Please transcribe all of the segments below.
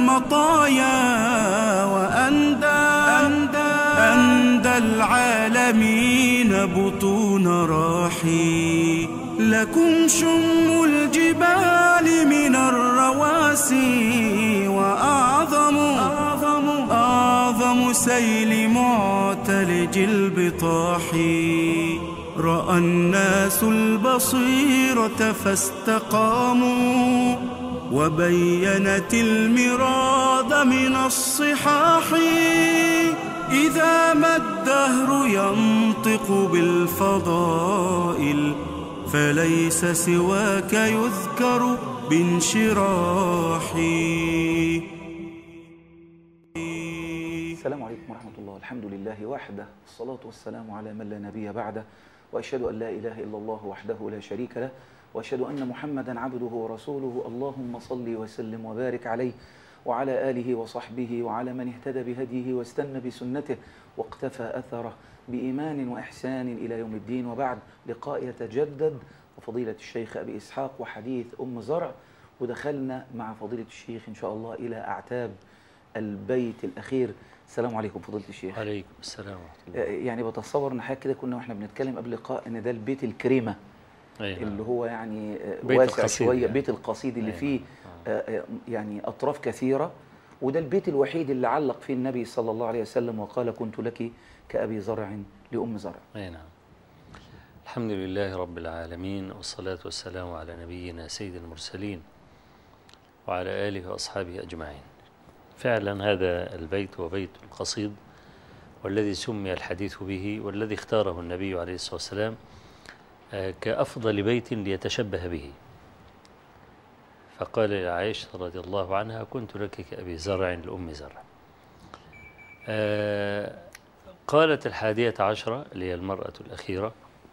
المطايا وأندى أندى, أندى العالمين بطون راحي لكم شم الجبال من الرواسي وأعظم أعظم, أعظم سيل معتلج البطاح رأى الناس البصيرة فاستقاموا وبينت المراد من الصحاح إذا ما الدهر ينطق بالفضائل فليس سواك يذكر بانشراحي السلام عليكم ورحمة الله الحمد لله وحده الصلاة والسلام على من لا نبي بعده وأشهد أن لا إله إلا الله وحده لا شريك له وأشهد أن محمدا عبده ورسوله اللهم صل وسلم وبارك عليه وعلى آله وصحبه وعلى من اهتدى بهديه واستنى بسنته واقتفى أثره بإيمان وإحسان إلى يوم الدين وبعد لقاء يتجدد وفضيلة الشيخ أبي إسحاق وحديث أم زرع ودخلنا مع فضيلة الشيخ إن شاء الله إلى أعتاب البيت الأخير السلام عليكم فضيلة الشيخ عليكم السلام ورحمة آه، الله يعني بتصور ان حاجه كده كنا واحنا بنتكلم قبل اللقاء ان ده البيت الكريمه أي نعم. اللي هو يعني آه، بيت واسع القصيد شويه يعني. بيت القصيد اللي أي فيه آه، آه، يعني اطراف كثيره وده البيت الوحيد اللي علق فيه النبي صلى الله عليه وسلم وقال كنت لك كابي زرع لام زرع أي نعم الحمد لله رب العالمين والصلاة والسلام على نبينا سيد المرسلين وعلى آله وأصحابه أجمعين فعلا هذا البيت هو بيت القصيد والذي سمي الحديث به والذي اختاره النبي عليه الصلاة والسلام آه، كأفضل بيت ليتشبه به فقال لعائشة رضي الله عنها كنت لك كأبي زرع لأم زرع آه، قالت الحادية عشرة اللي هي المرأة الأخيرة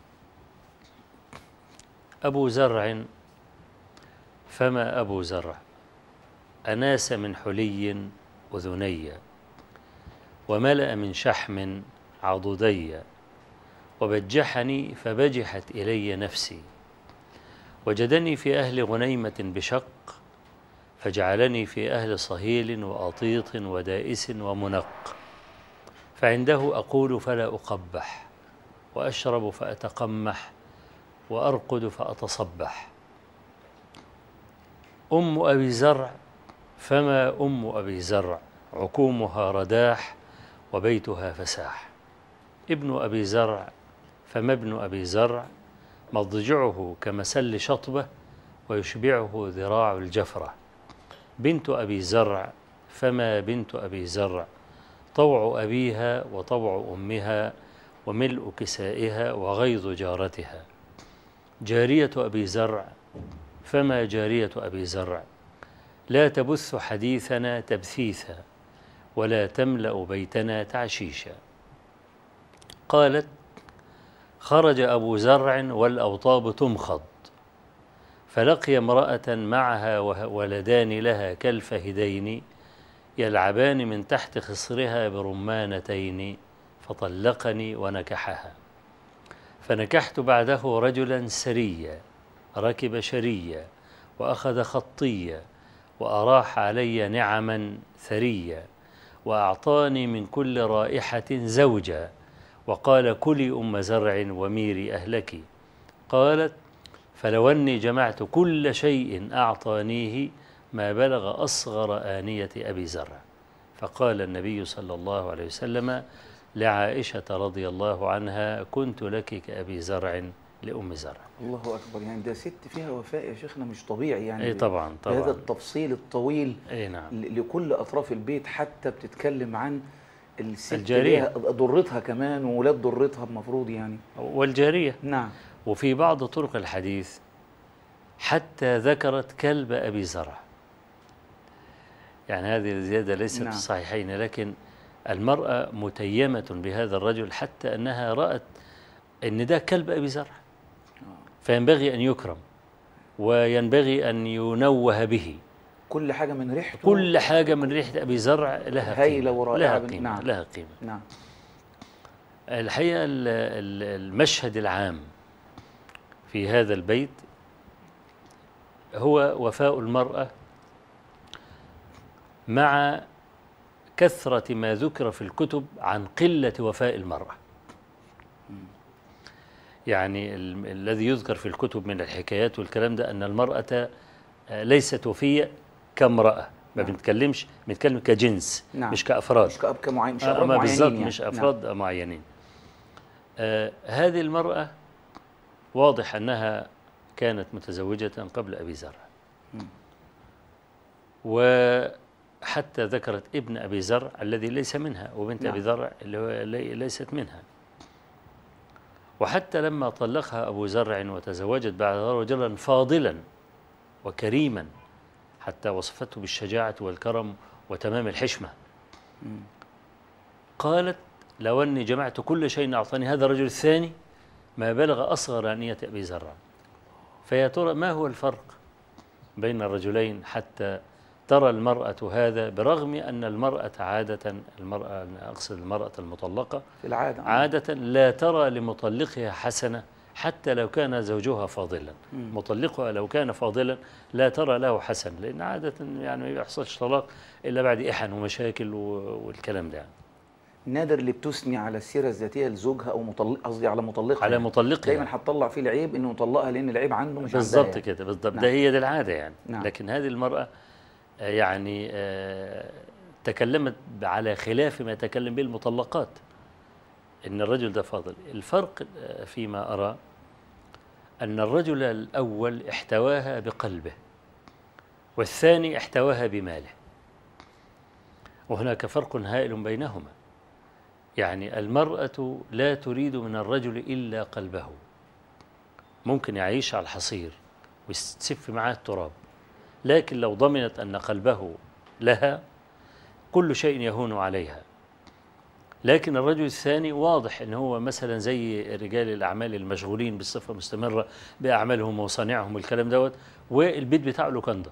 أبو زرع فما أبو زرع أناس من حلي أذني وملأ من شحم عضدي وبجحني فبجحت إلي نفسي وجدني في أهل غنيمة بشق فجعلني في أهل صهيل وأطيط ودائس ومنق فعنده أقول فلا أقبح وأشرب فأتقمح وأرقد فأتصبح أم أبي زرع فما أم أبي زرع عكومها رداح وبيتها فساح ابن أبي زرع فما ابن أبي زرع مضجعه كمسل شطبة ويشبعه ذراع الجفرة بنت أبي زرع فما بنت أبي زرع طوع أبيها وطوع أمها وملء كسائها وغيظ جارتها جارية أبي زرع فما جارية أبي زرع لا تبث حديثنا تبثيثا ولا تملأ بيتنا تعشيشا قالت خرج أبو زرع والأوطاب تمخض فلقي امرأة معها وه- ولدان لها كالفهدين يلعبان من تحت خصرها برمانتين فطلقني ونكحها فنكحت بعده رجلا سريا ركب شريا وأخذ خطيا وأراح علي نعما ثريا وأعطاني من كل رائحة زوجا وقال كلي أم زرع وميري أهلك قالت فلو أني جمعت كل شيء أعطانيه ما بلغ أصغر آنية أبي زرع فقال النبي صلى الله عليه وسلم لعائشة رضي الله عنها كنت لك كأبي زرع لأم زرع الله اكبر يعني ده ست فيها وفاء يا شيخنا مش طبيعي يعني أي طبعا بهذا طبعا التفصيل الطويل أي نعم ل- لكل اطراف البيت حتى بتتكلم عن الست الجارية. ليها ضرتها كمان وولاد ضرتها المفروض يعني والجارية نعم وفي بعض طرق الحديث حتى ذكرت كلب أبي زرع يعني هذه الزيادة ليست نعم. في الصحيحين لكن المرأة متيمة بهذا الرجل حتى أنها رأت أن ده كلب أبي زرع فينبغي أن يكرم وينبغي أن ينوه به كل حاجه من ريحته كل حاجة من ريحة أبي زرع لها هايلة قيمة ورائعة لها بن- قيمة نعم. لها قيمة نعم الحقيقة ال- ال- المشهد العام في هذا البيت هو وفاء المرأة مع كثرة ما ذكر في الكتب عن قلة وفاء المرأة يعني ال- الذي يذكر في الكتب من الحكايات والكلام ده أن المرأة آه، ليست وفية كامرأة ما نعم. بنتكلمش بنتكلم كجنس نعم. مش كأفراد مش كأب كمعين مش آه، أفراد ما معينين بالظبط يعني. مش نعم. أفراد معينين آه هذه المرأة واضح أنها كانت متزوجة قبل أبي زرع مم. وحتى ذكرت ابن أبي زرع الذي ليس منها وبنت نعم. أبي زرع اللي هو لي- ليست منها وحتى لما طلقها أبو زرع وتزوجت بعد ذلك رجلا فاضلا وكريما حتى وصفته بالشجاعة والكرم وتمام الحشمة مم. قالت لو أني جمعت كل شيء أعطاني هذا الرجل الثاني ما بلغ أصغر أنية أبي زرع فيا ترى ما هو الفرق بين الرجلين حتى ترى المرأة هذا برغم أن المرأة عادة المرأة أنا أقصد المرأة المطلقة في العادة عادة لا ترى لمطلقها حسنة حتى لو كان زوجها فاضلا مم. مطلقها لو كان فاضلا لا ترى له حسن لأن عادة يعني ما بيحصلش طلاق إلا بعد إحن ومشاكل و- والكلام ده يعني. نادر اللي بتثني على السيرة الذاتية لزوجها أو مطلق قصدي على مطلقها على يعني. مطلقها دايما هتطلع فيه العيب انه مطلقها لان العيب عنده مش عندها بالضبط يعني. كده بالضبط نعم. ده هي دي العادة يعني نعم. لكن هذه المرأة آه، يعني آه، تكلمت على خلاف ما يتكلم به المطلقات إن الرجل ده فاضل الفرق آه، فيما أرى أن الرجل الأول احتواها بقلبه والثاني احتواها بماله وهناك فرق هائل بينهما يعني المرأة لا تريد من الرجل إلا قلبه ممكن يعيش على الحصير ويستسف معاه التراب لكن لو ضمنت أن قلبه لها كل شيء يهون عليها لكن الرجل الثاني واضح ان هو مثلا زي رجال الاعمال المشغولين بصفه مستمره باعمالهم وصانعهم والكلام دوت والبيت بتاعه لوكاندا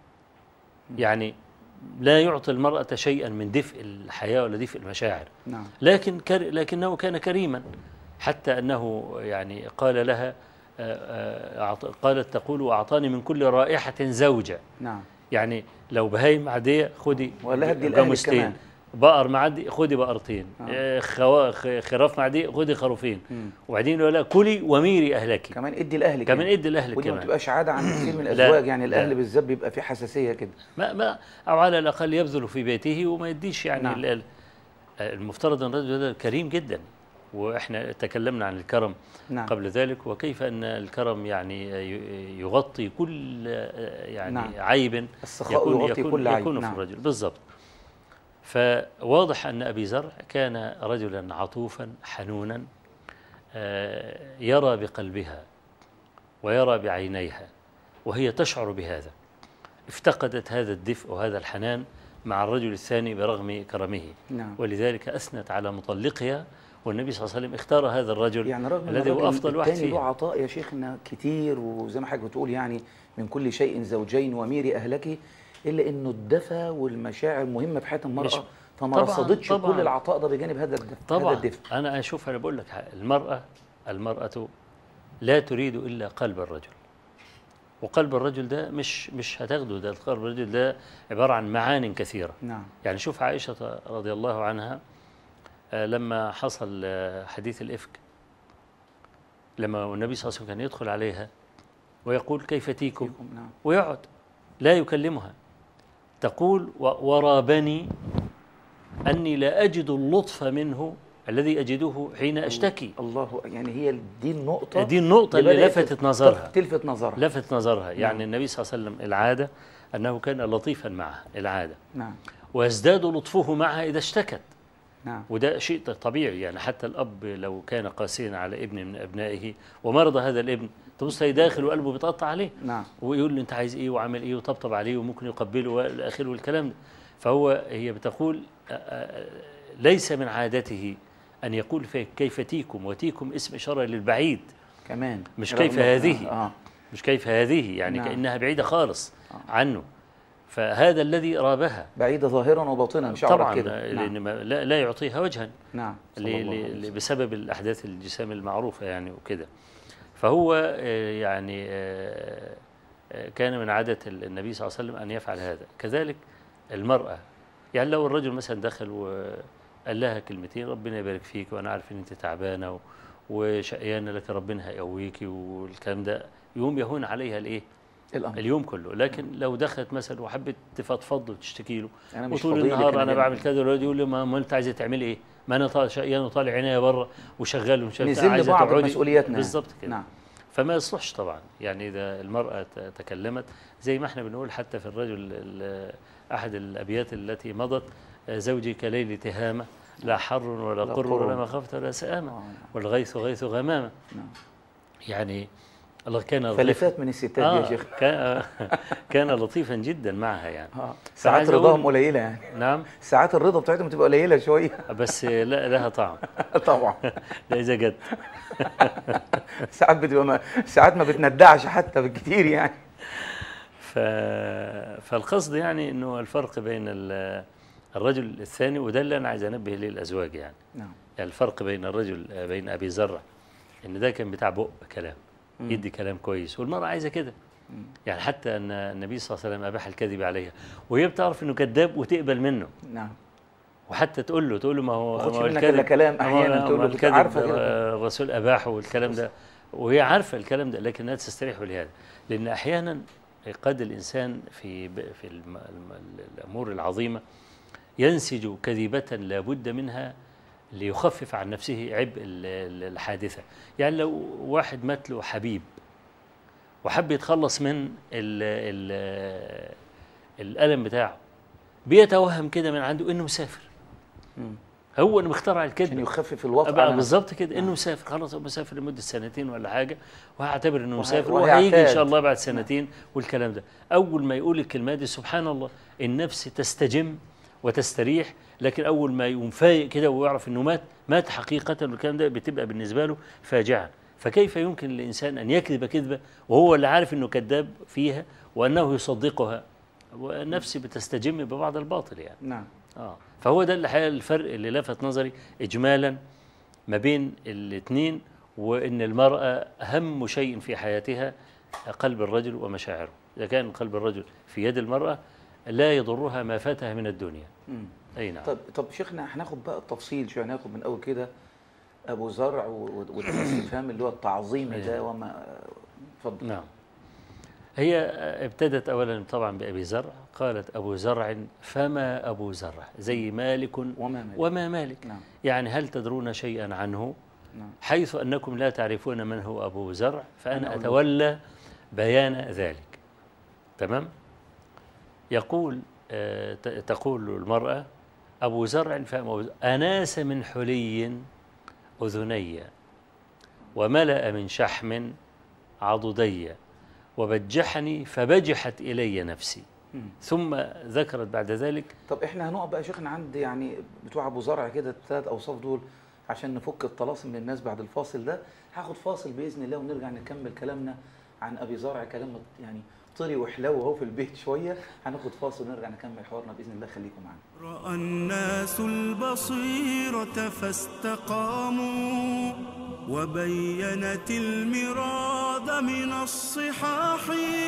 يعني لا يعطي المراه شيئا من دفء الحياه ولا دفء المشاعر نعم لكن كر لكنه كان كريما حتى انه يعني قال لها آه، آه، أعط- قالت تقول واعطاني من كل رائحه زوجه نعم يعني لو بهايم معديه خدي ولا هدي الأهل جاموستين كمان. بقر معدي خدي بقرتين آه. آه، خوا- خ- خراف معدي خدي خروفين مم. وبعدين يقول لها كلي وميري اهلك كمان ادي لاهلك كمان يعني. ادي لاهلك ودي ما كمان بتبقاش عاده عند كثير من لا، الازواج يعني لا. الاهل بالذات بيبقى في حساسيه كده ما ما او على الاقل يبذل في بيته وما يديش يعني نعم. نعم. المفترض ان الرجل ده كريم جدا واحنا تكلمنا عن الكرم نعم قبل ذلك وكيف ان الكرم يعني ي- يغطي كل يعني نعم. نعم. عيب السخاء يغطي يكون كل عيب يكون نعم. في الرجل بالضبط فواضح ان ابي زرع كان رجلا عطوفا حنونا آه، يرى بقلبها ويرى بعينيها وهي تشعر بهذا افتقدت هذا الدفء وهذا الحنان مع الرجل الثاني برغم كرمه نعم ولذلك اثنت على مطلقها والنبي صلى الله عليه وسلم اختار هذا الرجل يعني رغم ان الذي هو الراجل افضل واحد التاني له فيها عطاء يا شيخنا كتير وزي ما حضرتك بتقول يعني من كل شيء زوجين وميري اهلك الا انه الدفى والمشاعر مهمه في حياه المراه مش- فما طبعاً، رصدتش طبعاً. كل العطاء ده بجانب هذا الدفء هذا طبعا الدفء انا اشوف انا بقول لك حاجة. المراه المراه لا تريد الا قلب الرجل وقلب الرجل ده مش مش هتاخده ده قلب الرجل ده عباره عن معان كثيره نعم يعني شوف عائشه رضي الله عنها آه، لما حصل آه، حديث الافك لما النبي صلى الله عليه وسلم كان يدخل عليها ويقول كيف تيكم فيكم نعم ويقعد لا يكلمها تقول و- ورابني أني لا أجد اللطف منه الذي أجده حين أشتكي الله يعني هي دي النقطه دي النقطة اللي بدأت لفتت نظرها تلفت نظرها لفت نظرها يعني نعم. النبي صلى الله عليه وسلم العادة أنه كان لطيفا معها العادة نعم ويزداد لطفه معها إذا اشتكت نعم وده شيء طبيعي يعني حتى الأب لو كان قاسيا على ابن من أبنائه ومرض هذا الابن تبص تلاقي داخل وقلبه بيتقطع عليه نعم ويقول له انت عايز ايه وعامل ايه وطبطب عليه وممكن يقبله والى اخره والكلام ده فهو هي بتقول آه، آه، ليس من عادته ان يقول في كيف تيكم وتيكم اسم اشاره للبعيد كمان مش رغم كيف إنه- هذه. اه مش كيف هذه يعني نعم. كانها بعيده خالص عنه فهذا الذي رابها بعيدة ظاهرا وباطنا شعرت طبعا كده لان نعم. ما- لا, لا يعطيها وجها نعم ل- صلى الله عليه ل- وسلم. بسبب الأحداث الجسام المعروفة يعني وكده فهو آه، يعني آه، آه، كان من عادة النبي صلى الله عليه وسلم أن يفعل هذا كذلك المرأة يعني لو الرجل مثلا دخل وقال لها كلمتين ربنا يبارك فيك وأنا عارف إن أنت تعبانة و- وشقيانة لك ربنا هيقويكي والكلام ده يوم يهون عليها الإيه؟ الامر اليوم كله لكن لو دخلت مثلا وحبت تفضفض وتشتكي له انا مش وطول فاضيلك النهار انا جاي. بعمل كذا والولد يقول لي ما, ما انت عايزه تعملي ايه؟ ما انا طالع شقيان وطالع عينيا بره وشغال ومش عارف إيه، نزل عايزة بعض تقعدي. مسؤولياتنا بالظبط كده نعم فما يصلحش طبعا يعني اذا المراه ت- تكلمت زي ما احنا بنقول حتى في الرجل ال- احد الابيات التي مضت آه، زوجي كليل تهامه لا حر ولا لا قر قر. ولا مخافه ولا سآمه آه، والغيث غيث غمامه نعم. يعني الله كان لطيف فلفات من الستات دي يا آه شيخ كان, كان لطيفا جدا معها يعني آه. ساعات عايز أقول- رضاهم قليله يعني نعم ساعات الرضا بتاعتهم بتبقى قليله شويه بس لا لها طعم طبعا لا اذا جت ساعات بتبقى ما ساعات ما بتندعش حتى بالكتير يعني ف... فالقصد يعني انه الفرق بين ال- الرجل الثاني وده اللي انا عايز انبه ليه الازواج يعني نعم يعني الفرق بين الرجل بين ابي زرع ان ده كان بتاع بق كلام مم. يدي كلام كويس والمراه عايزه كده مم. يعني حتى ان النبي صلى الله عليه وسلم اباح الكذب عليها وهي بتعرف انه كذاب وتقبل منه نعم وحتى تقول له تقول له ما هو ما تاخدش ما هو منك الا كلام ما هو- احيانا تقول ما له الكذب عارفه كده الرسول اباحه والكلام ده وهي عارفه الكلام ده لكنها تستريح لهذا لان احيانا قد الانسان في ب- في الم- الم- الامور العظيمه ينسج كذبه لا بد منها ليخفف عن نفسه عبء ال- ال- الحادثه يعني لو واحد مات له حبيب وحب يتخلص من ال ال الالم بتاعه بيتوهم كده من عنده انه مسافر مم. هو اللي مخترع عشان الكذب يخفف الوضع بقى على- بالظبط كده انه نعم. مسافر خلاص هو مسافر لمده سنتين ولا حاجه وهعتبر انه وهي- مسافر وهيعتاد. وهيجي ان شاء الله بعد سنتين والكلام ده اول ما يقول الكلمات دي سبحان الله النفس تستجم وتستريح لكن اول ما يقوم فايق كده ويعرف انه مات مات حقيقه والكلام ده بتبقى بالنسبه له فاجعه فكيف يمكن للانسان ان يكذب كذبه وهو اللي عارف انه كذاب فيها وانه يصدقها والنفس بتستجم ببعض الباطل يعني نعم اه فهو ده الحقيقه الفرق اللي لفت نظري اجمالا ما بين الاثنين وان المراه اهم شيء في حياتها قلب الرجل ومشاعره اذا كان قلب الرجل في يد المراه لا يضرها ما فاتها من الدنيا مم. اي نعم طب طب شيخنا هناخد بقى التفصيل شويه هناخد من اول كده ابو زرع و- و- والاستفهام اللي هو التعظيمي ده وما اتفضل نعم هي ابتدت اولا طبعا بابي زرع قالت ابو زرع فما ابو زرع زي مالك وما مالك. وما مالك نعم يعني هل تدرون شيئا عنه نعم حيث أنكم لا تعرفون من هو أبو زرع أنا فأنا أقول لك. أتولى بيان ذلك تمام يقول آه، ت- تقول المرأة أبو زرع فأم أناس من حلي أذني وملأ من شحم عضدي وبجحني فبجحت إلي نفسي مم. ثم ذكرت بعد ذلك طب احنا هنقف بقى يا شيخنا عند يعني بتوع ابو زرع كده الثلاث اوصاف دول عشان نفك الطلاسم للناس بعد الفاصل ده هاخد فاصل باذن الله ونرجع نكمل كلامنا عن ابي زرع كلام يعني طري وحلو اهو في البيت شويه هناخد فاصل ونرجع نكمل حوارنا باذن الله خليكم معانا رأى الناس البصيرة فاستقاموا وبينت المراد من الصحاح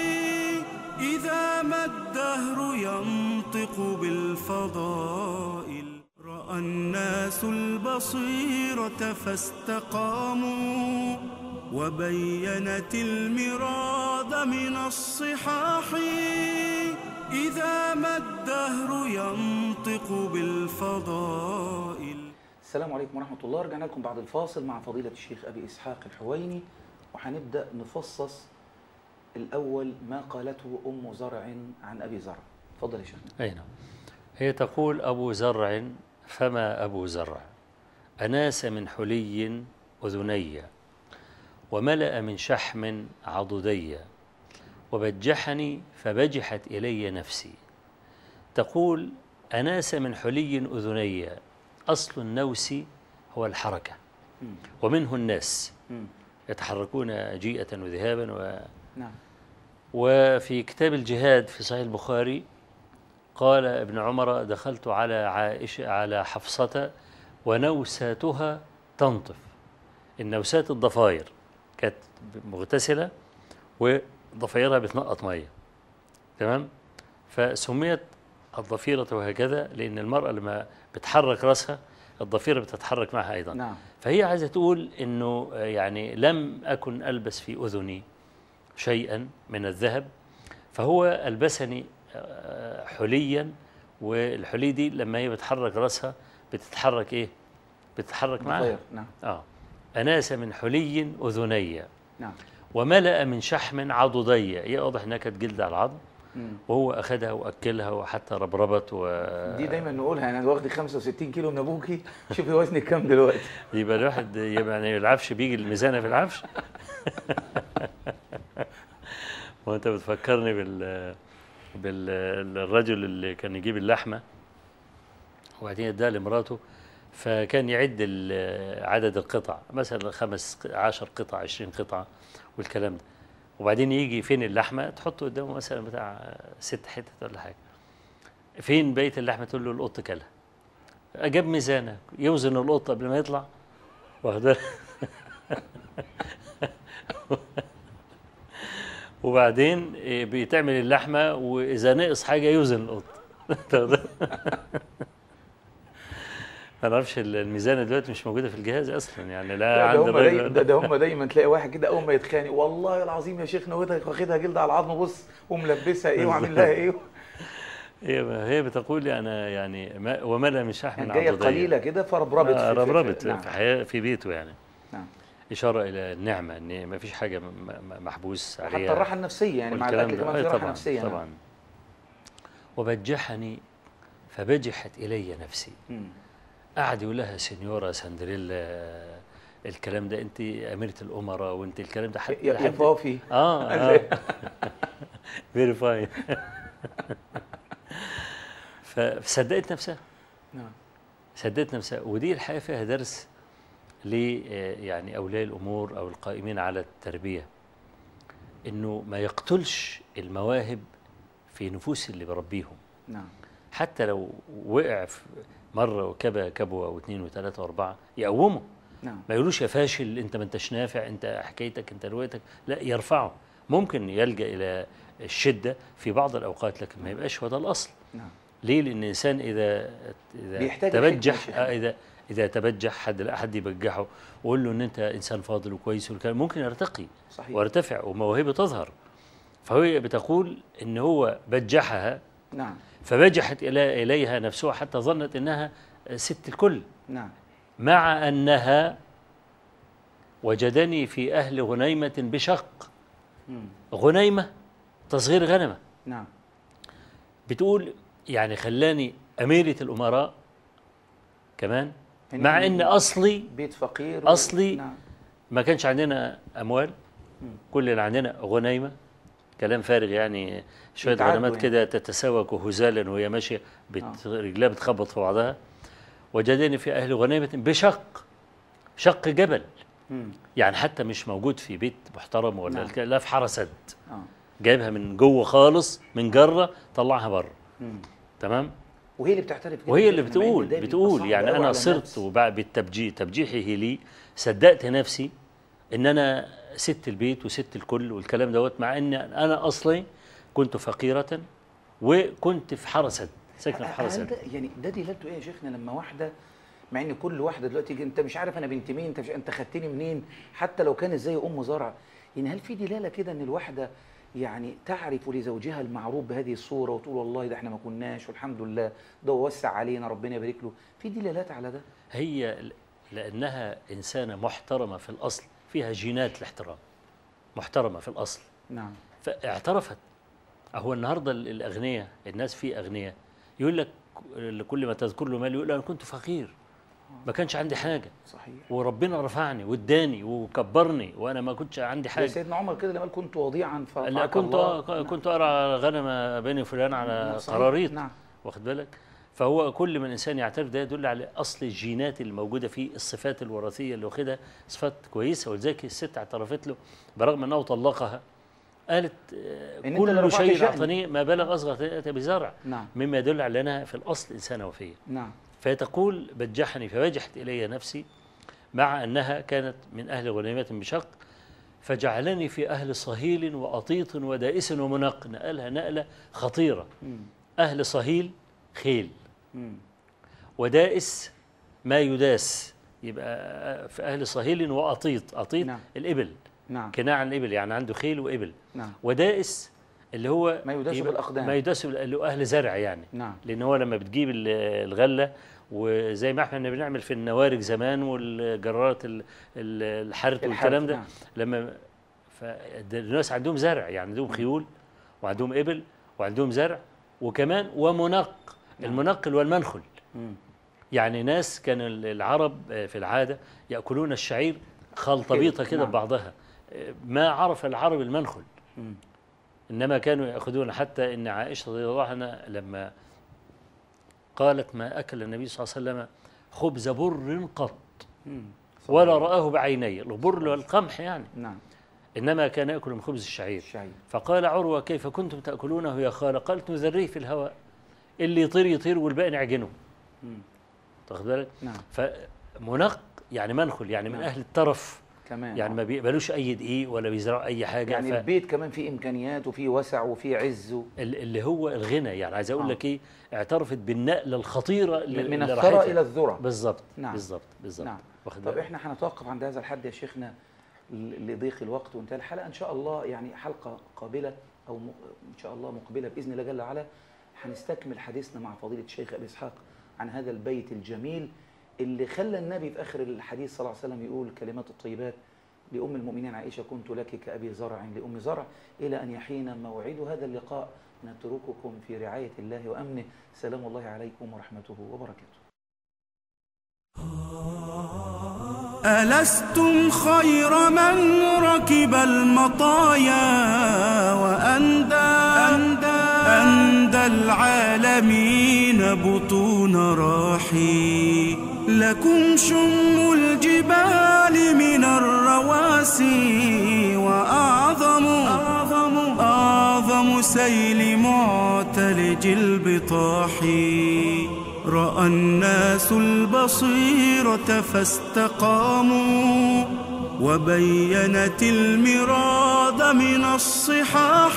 إذا ما الدهر ينطق بالفضائل رأى الناس البصيرة فاستقاموا وبينت المراد من الصحاح إذا ما الدهر ينطق بالفضائل السلام عليكم ورحمه الله رجعنا لكم بعد الفاصل مع فضيله الشيخ ابي اسحاق الحويني وهنبدا نفصص الاول ما قالته ام زرع عن ابي زرع اتفضل يا شيخنا أي نعم هي تقول أبو زرع فما أبو زرع أناس من حلي أذني وملأ من شحم عضدي وبجحني فبجحت إلي نفسي تقول أناس من حلي أذني أصل النوس هو الحركة مم. ومنه الناس مم. يتحركون جيئة وذهابا و نعم وفي كتاب الجهاد في صحيح البخاري قال ابن عمر دخلت على عائشة على حفصة ونوساتها تنطف النوسات الضفاير كانت مغتسلة وضفايرها بتنقط مية تمام فسميت الضفيرة وهكذا لأن المرأة لما بتحرك رأسها الضفيرة بتتحرك معها أيضا نعم فهي عايزة تقول إنه آه، يعني لم أكن ألبس في أذني شيئا من الذهب فهو ألبسني آه، حليا والحلي دي لما هي بتحرك رأسها بتتحرك إيه؟ بتتحرك معها ضفير نعم آه أناس من حلي أذني نعم وملأ من شحم عضدي هي واضح إنها كانت جلد على العظم مم. وهو أخذها وأكلها وحتى ربربت و دي دايما نقولها انا واخد 65 كيلو من ابوكي شوفي وزني كام دلوقتي يبقى الواحد يبقى يعني العفش بيجي الميزانة في العفش وانت بتفكرني بال بالرجل اللي كان يجيب اللحمة وبعدين اداها لمراته فكان يعد ال- عدد القطع مثلا خمس عشر قطع عشرين قطعة والكلام ده وبعدين يجي فين اللحمة تحطه قدامه مثلا بتاع ست حتت ولا حاجة فين بقية اللحمة تقول له القط كلها جاب ميزانة يوزن القط قبل ما يطلع واخد بالك؟ وبعدين إيه، بتعمل اللحمة وإذا نقص حاجة يوزن القط ما نعرفش الميزانة دلوقتي مش موجودة في الجهاز أصلا يعني لا لا، ده عند هم دايما الراجل ده, ده هم دايما تلاقي واحد كده اول ما يتخانق والله العظيم يا شيخنا واخدها واخدها جلد على العظم بص وملبسها ايه وعامل لها ايه هي هي بتقول لي أنا يعني ما وملا من شحم يعني جايه عضدية. قليله كده فربربت آه، في- في- ربربت نعم في حياة في بيته يعني نعم إشارة إلى النعمة إن ما فيش حاجة م- م- محبوس عليها حتى الراحه النفسيه يعني مع والكلام الاكل ده. كمان أي في راحه طبعا نفسيه نعم. طبعا وبجحني فبجحت إلي نفسي مم. قعد يقول لها سنيورا سندريلا الكلام ده انت اميره الامراء وانت الكلام ده حد يا يا حد- فافي اه اه فيري فاين فصدقت نفسها نعم صدقت نفسها ودي الحقيقه فيها درس ل يعني اولياء الامور او القائمين على التربيه انه ما يقتلش المواهب في نفوس اللي بربيهم نعم حتى لو وقع في مره وكبه كبوه واثنين وثلاثه واربعه يقومه نعم ما يقولوش يا فاشل انت ما انتش نافع انت حكايتك انت روايتك لا يرفعه ممكن يلجا الى الشده في بعض الاوقات لكن ما يبقاش هو ده الاصل نعم ليه لان الانسان اذا اذا بيحتاج تبجح الحكمة آه اذا اذا تبجح حد لا حد يبجحه ويقول له ان انت انسان فاضل وكويس والكلام ممكن يرتقي صحيح ويرتفع ومواهبه تظهر فهي بتقول ان هو بجحها نعم فبجحت إلى اليها نفسها حتى ظنت انها ست الكل نعم مع أنها وجدني في أهل غنيمة بشق مم. غنيمة تصغير غنمة نعم بتقول يعني خلاني أميرة الأمراء كمان يعني مع أن أصلي بيت فقير أصلي نعم ما كانش عندنا أموال مم. كل اللي عندنا غنيمة كلام فارغ يعني شوية يتعدوا غنمات يعني. كده تتساوك هزالا وهي ماشية بت... رجلها بتخبط في بعضها وجدني في أهل غنيمة بشق شق جبل مم. يعني حتى مش موجود في بيت محترم ولا نعم. الك- لا في حرسد اه جايبها من جوه خالص من جره طلعها بره مم. تمام وهي اللي بتعترف كده وهي يا اللي شيخنا، مع إن بتقول ده بيبقى بتقول صعب يعني أوي انا على صرت النفس. وبعد بالتبجيح تبجيحه لي صدقت نفسي ان انا ست البيت وست الكل والكلام دوت مع ان انا اصلي كنت فقيره وكنت في حرسد ساكنه في هل حرسد ده يعني ده دلالته ايه يا شيخنا لما واحده مع ان كل واحده دلوقتي يجي انت مش عارف انا بنت مين انت مش انت خدتني منين حتى لو كانت زي ام زرع يعني هل في دلاله كده ان الواحده يعني تعرف لزوجها المعروف بهذه الصوره وتقول والله ده احنا ما كناش والحمد لله ده وسع علينا ربنا يبارك له في دلالات على ده هي ل- لانها انسانه محترمه في الاصل فيها جينات الاحترام محترمه في الاصل نعم فاعترفت هو النهارده ال- الاغنياء الناس في اغنياء يقول لك كل ما تذكر له مال يقول انا كنت فقير ما كانش عندي حاجه صحيح وربنا رفعني واداني وكبرني وانا ما كنتش عندي زي حاجه سيدنا عمر كده لما قال كنت وضيعا لا فرفعك كنت الله. كنت ارعى غنم بني فلان على نعم، صحيح. قراريط نعم واخد بالك فهو كل من انسان يعترف ده يدل على اصل الجينات الموجوده فيه الصفات الوراثيه اللي واخدها صفات كويسه ولذلك الست اعترفت له برغم انه طلقها قالت آه، إن أنت اللي كل رفعت شيء شأني. اعطانيه ما بلغ اصغر ثلاثة بزرع نعم مما يدل على انها في الاصل انسانه وفيه نعم فهي تقول بجحني فوجحت الي نفسي مع انها كانت من اهل غنيمه بشق فجعلني في اهل صهيل واطيط ودائس ومنق نقلها نقله خطيره مم. أهل صهيل خيل مم. ودائس ما يداس يبقى في أهل صهيل وأطيط أطيط نعم. الإبل نعم كناع الإبل يعني عنده خيل وإبل نعم ودائس اللي هو ما يداس يبقى- بالأقدام. ما يداس بال- اللي هو أهل زرع يعني نعم لأن هو لما بتجيب ال- الغلة وزي ما احنا بنعمل في النوارج زمان والجرارات ال- ال- الحرث والكلام ده نعم. لما فالناس عندهم زرع يعني عندهم خيول وعندهم إبل وعندهم زرع وكمان ومنق نعم. المنقل والمنخل مم. يعني ناس كان ال- العرب آه، في العادة يأكلون الشعير خلطبيطة كده نعم. ببعضها آه، ما عرف العرب المنخل مم. إنما كانوا يأخذون حتى إن عائشة رضي الله عنها لما قالت ما أكل النبي صلى الله عليه وسلم خبز بر قط مم. ولا رآه بعينيه البر والقمح يعني نعم إنما كان يأكل من خبز الشعير الشعير فقال عروة كيف كنتم تأكلونه يا خالة قالت نذريه في الهواء اللي يطير يطير والباقي نعجنه مم. تاخد بالك نعم فمنق يعني منخل يعني من نعم. أهل الترف كمان يعني ما بيقبلوش أي دقيق ولا بيزرعوا أي حاجة يعني ف- البيت كمان فيه إمكانيات وفيه وسع وفيه عز و- ال- اللي هو الغنى يعني عايز أقول آه. لك إيه اعترفت بالنقلة الخطيرة اللي من اللي الثرى راحتها. إلى الذرة بالظبط نعم. بالظبط بالظبط نعم واخد طب بالك؟ احنا هنتوقف عند هذا الحد يا شيخنا ل- لضيق الوقت وانتهى الحلقه ان شاء الله يعني حلقه قابله او م- ان شاء الله مقبله باذن الله جل وعلا هنستكمل حديثنا مع فضيله الشيخ ابي اسحاق عن هذا البيت الجميل اللي خلى النبي في اخر الحديث صلى الله عليه وسلم يقول الكلمات الطيبات لام المؤمنين عائشه كنت لك كابي زرع لام زرع الى ان يحين موعد هذا اللقاء نترككم في رعايه الله وامنه سلام الله عليكم ورحمته وبركاته ألستم خير من ركب المطايا وأندى أندى, أندى العالمين بطون راحي لكم شم الجبال من الرواسي وأعظم أعظم أعظم سيل معتلج البطاح رأى الناس البصيرة فاستقاموا وبينت المراد من الصحاح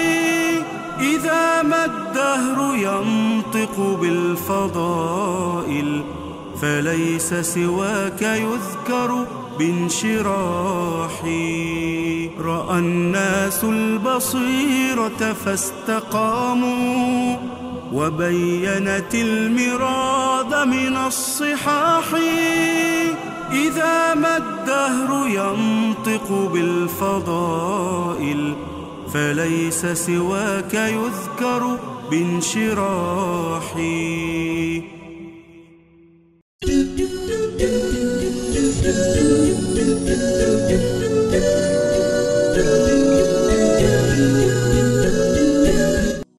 إذا ما الدهر ينطق بالفضائل فليس سواك يذكر بانشراح رأى الناس البصيرة فاستقاموا وبينت المراد من الصحاح إذا ما الدهر ينطق بالفضائل فليس سواك يذكر بانشراح